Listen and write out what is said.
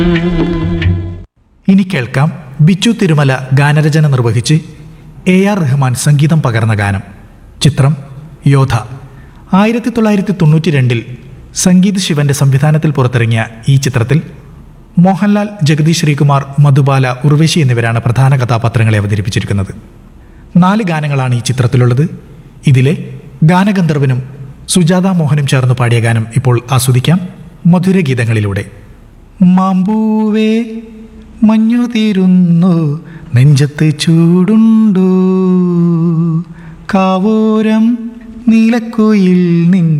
ഇനി കേൾക്കാം ബിച്ചു തിരുമല ഗാനരചന നിർവഹിച്ച് എ ആർ റഹ്മാൻ സംഗീതം പകർന്ന ഗാനം ചിത്രം യോധ ആയിരത്തി തൊള്ളായിരത്തി തൊണ്ണൂറ്റി രണ്ടിൽ സംഗീത് ശിവന്റെ സംവിധാനത്തിൽ പുറത്തിറങ്ങിയ ഈ ചിത്രത്തിൽ മോഹൻലാൽ ജഗദീഷ് ശ്രീകുമാർ മധുബാല ഉർവശി എന്നിവരാണ് പ്രധാന കഥാപാത്രങ്ങളെ അവതരിപ്പിച്ചിരിക്കുന്നത് നാല് ഗാനങ്ങളാണ് ഈ ചിത്രത്തിലുള്ളത് ഇതിലെ ഗാനഗന്ധർവനും സുജാത മോഹനും ചേർന്ന് പാടിയ ഗാനം ഇപ്പോൾ ആസ്വദിക്കാം മധുരഗീതങ്ങളിലൂടെ മാമ്പൂവേ മഞ്ഞു തീരുന്നു നെഞ്ചത്ത് ചൂടുണ്ടു കാവോരം നീലക്കുയിൽ നിൻ